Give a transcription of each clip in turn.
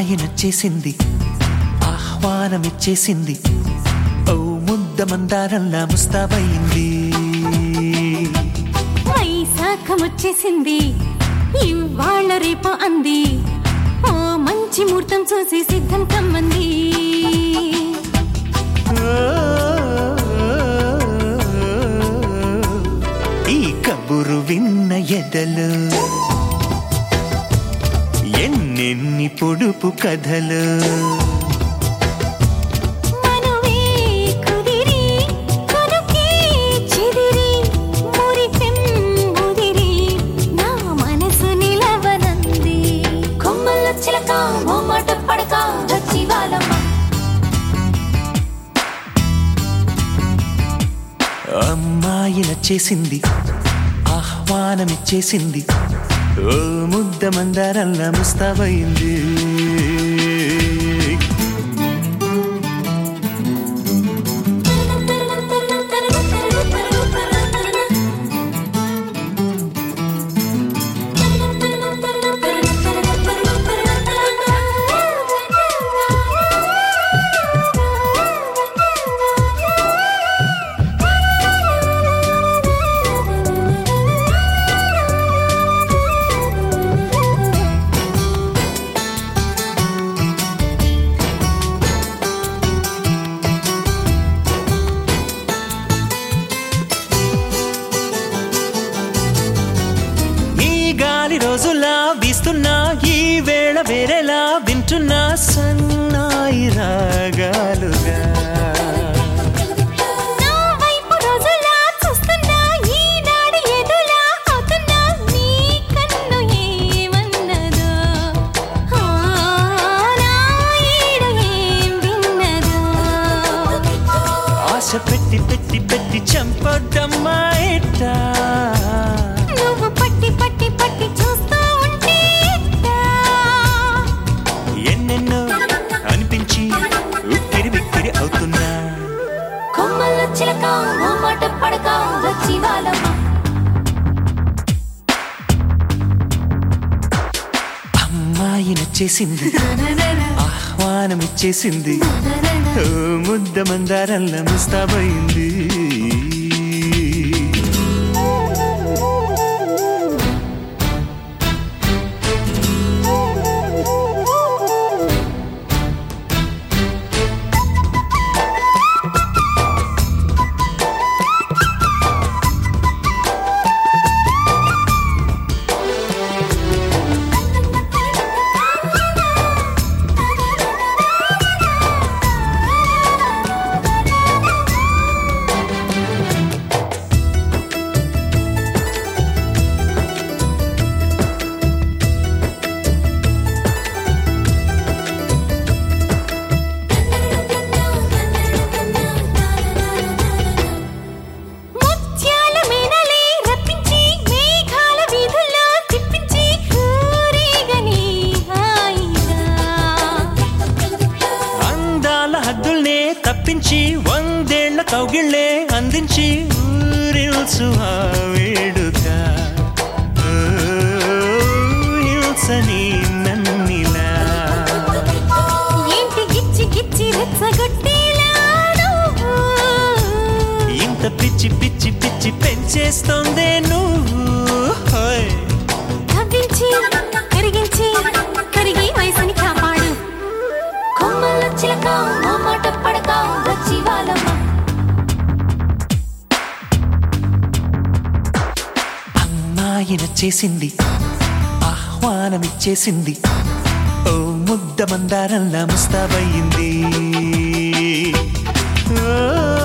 అమ్మాయి నచ్చేసింది ఆహ్వానమిచ్చేసింది ఓ ముద్ద మందారంలా ముస్తాబయింది వైశాఖం వచ్చేసింది ఇవాళ రేపు అంది ఓ మంచి ముహూర్తం చూసి సిద్ధం కమ్మంది ఈ కబురు విన్న ఎదలు ఎన్నెన్ని పొడుపు కథలు మనవే కుదిరి కొనుకే చెదిరి మురిపెం ముదిరి నా మనసు నిలవనంది కొమ్మల చిలక ఓ మాట పడక వచ్చి వాళ్ళమ్మ అమ్మాయి నచ్చేసింది ఆహ్వానమిచ్చేసింది ఓ ముద్ద మందారంలా ముస్తాబయింది ఈ గాలి రోజులా వీస్తున్నా ఈ వేళ వేరేలా వింటున్నా సన్నాయి రాగాలుగా నా వైపు రోజులా చూస్తున్నా ఈనాడు ఎదులా అవుతున్నా నీ కన్ను ఏమన్నదో ఆ, నా ఈడు ఏం విన్నదో ఆశ పెట్టి పెట్టి పెట్టి చంపొద్దమ్మా ఎట్టా నువ్వు పట్టి పట్టి పట్టి చూస్తూ ఉంటే ఎట్టా? ఎన్నెన్నో అనిపించి ఉక్కిరి బిక్కిరి అవుతున్నా కొమ్మల చిలక ఓ మాట పడక వచ్చి వాళ్ళమ్మ అమ్మాయి నచ్చేసింది ఆహ్వానం ఇచ్చేసింది ఓ ముద్ద మందారంలా ముస్తాబయింది ముత్యాల మేనలే రప్పించి మేఘాల వీధుల్లో తిప్పించి ఊరేగని హాయిగా అందాల హద్దుల్నే తప్పించి వందేళ్ల కౌగిళ్ళే అందించి ఊరిల్సు ఆ వేడుక ఓ, హిల్సని నన్నిలా ఏంటి గిచ్చి గిచ్చి రెచ్చగొట్టేలా నువ్వు ఇంత పిచ్చి పిచ్చి పిచ్చి పెంచేస్తోందే నువ్వు హోయ్. కవ్వించి కరిగించి కరిగి వయసుని కాపాడు కొమ్మల చిలక ఓ మాట పడక వచ్చి వాళ్ళమ్మ అమ్మాయి నచ్చేసింది ఆహ్వానమిచ్చేసింది ఓ ముద్ద మందారంలా ముస్తాబయింది ఓ,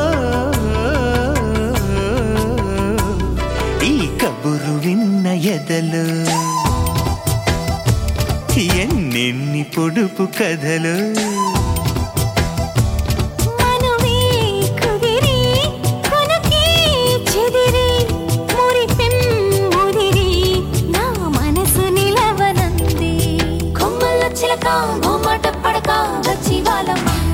ఈ కబురు విన్న ఎదలు ఎన్నెన్ని పొడుపు కథలు మనవే కుదిరి కొనుకే చెదిరి మురిపెం ముదిరి నా మనసు నిలవనంది కొమ్మల చిలక ఓ మాట పడక వచ్చి వాళ్ళమ్మ